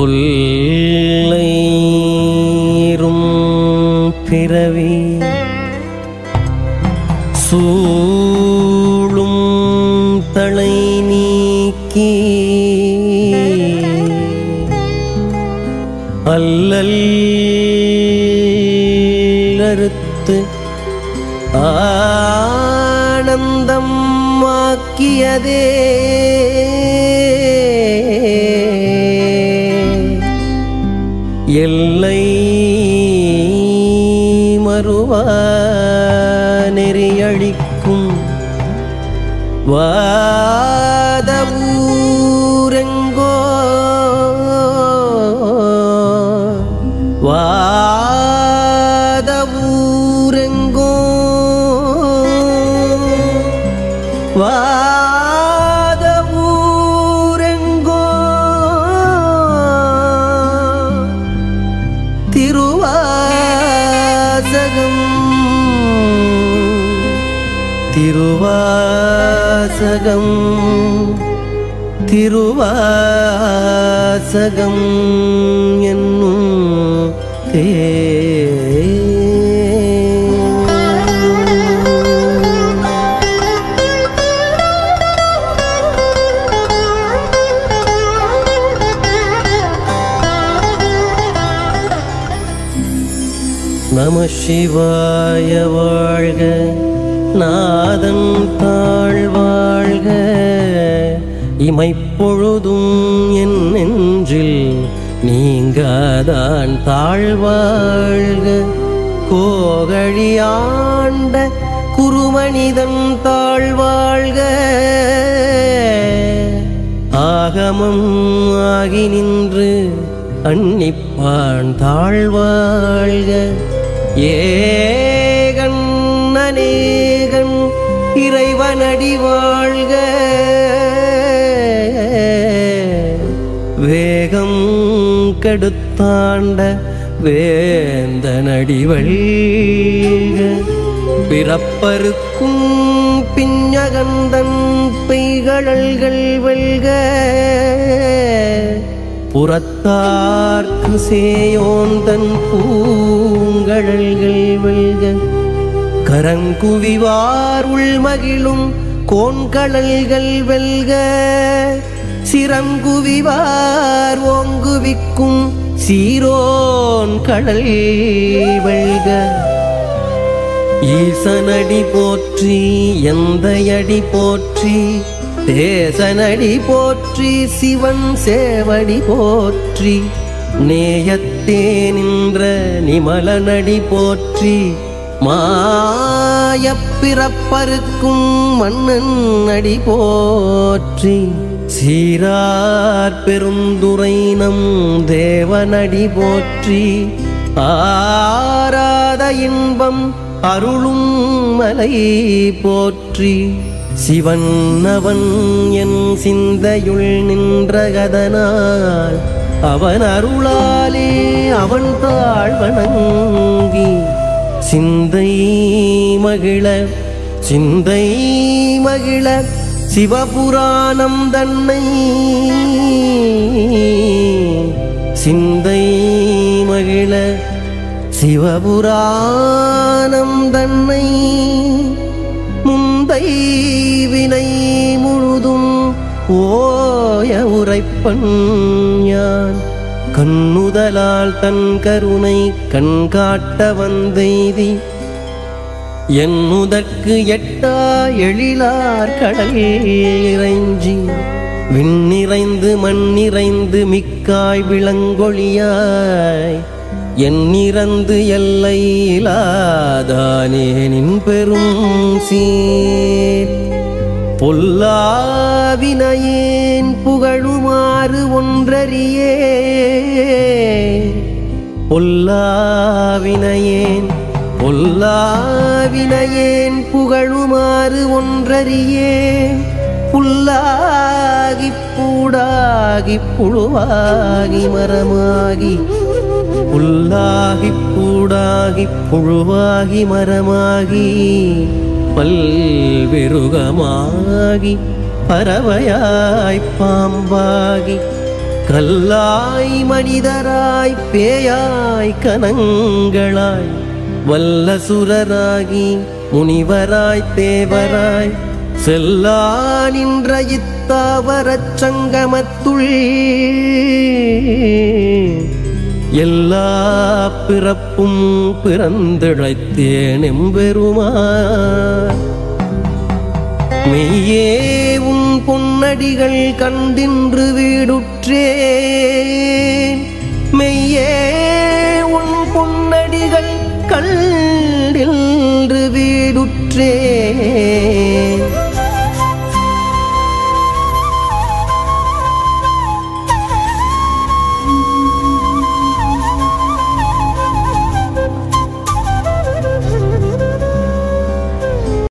தொல்லைரும் பிறவி சூழும் தலை நீக்கி அல்லல் அறுத்து ஆனந்தம் ஆக்கியதே எல்லை மறுவா நெறியழிக்கும் வாத ஊரெங்கோ வாத ஊரெங்கோ வாத ஊரெங்கோ திருவாசகம் திருவாசகம் திருவாசகம் என்னும் தே நம சிவாய வாழ்க நாதன் தாழ் வாழ்க இமைப்பொழுதும் என் நெஞ்சில் நீங்காதான் தாழ்வாழ்க கோகழியாண்ட குருமனிதன் தாழ்வாழ்க ஆகமம் ஆகி நின்று அன்னிப்பான் தாழ்வாழ்க ஏகன் அநேகன் இறைவனடி வாழ்க வேகம் கெடுத்தாண்ட வேந்தனடி வழிக பிறப்பருக்கும் பிஞ்சகந்தன் பெய்கழல்கள் வெல்க புறத்தார்க்கு சேயோந்தன் பூங்கழல்கள் வெல்க கரங்குவிவார் உள்மகிழும் கோண்கழல்கள் வெல்க சிரங்குவிவார் ஓங்குவிக்கும் சீரோன் கடல் வெல்க ஈசனடி போற்றி எந்தையடி போற்றி தேசனடி போற்றி சிவன் சேவடி போற்றி நேயத்தே நின்ற நிமலனடி போற்றி மாயப் பிறப்பருக்கும் மன்னன் அடி போற்றி சீரார் பெருந்துரை நம் தேவனடி போற்றி ஆராத இன்பம் அருளும் மலை போற்றி சிவன் அவன் என் சிந்தையுள் நின்றகதனால் அவன் அருளாலே அவன் தாழ் வணங்கி சிந்தை மகிழ சிந்தை மகிழ சிவபுராணம் தன்னை சிந்தை மகிழ சிவபுராணம் தன்னை முந்தை வினை முழுதும் ஓய உரைப்பன் யான் கண்ணுதலால் தன் கருணை கண் காட்ட வந்தெய்தி என்னுதற்கு எட்டா எழிலார் கடல் இறைஞ்சி விண்ணிறைந்து மண்ணிறைந்து மிக்காய் விளங்கொழியாய் எண்ணிறந்து எல்லை இலாதானே நின் பெரும் சீர் பொல்லாவினையேன் புகழுமாறு ஒன்றறியே பொல்லாவினையேன் பொல்லாவினையேன் புகழுமாறு ஒன்றறியே புல்லாகிப் பூடாகிப் புழுவாகி மரமாகி புல்லாகிப் பூடாகிப் புழுவாகி மரமாகி பல்விருகமாகி பறவையாய் பாம்பாகி கல்லாய் மனிதராய் பேயாய் கனங்களாய் வல்லசுரராகி முனிவராய் தேவராய் செல்லா நின்ற இத்தாவரச் சங்கமத்துள் எல்லா பிறப்பும் பிறந்திழைத்தேன் எம்பெருமான் மெய்யே உன் பொன்னடிகள் கண்டின்று வீடுற்றே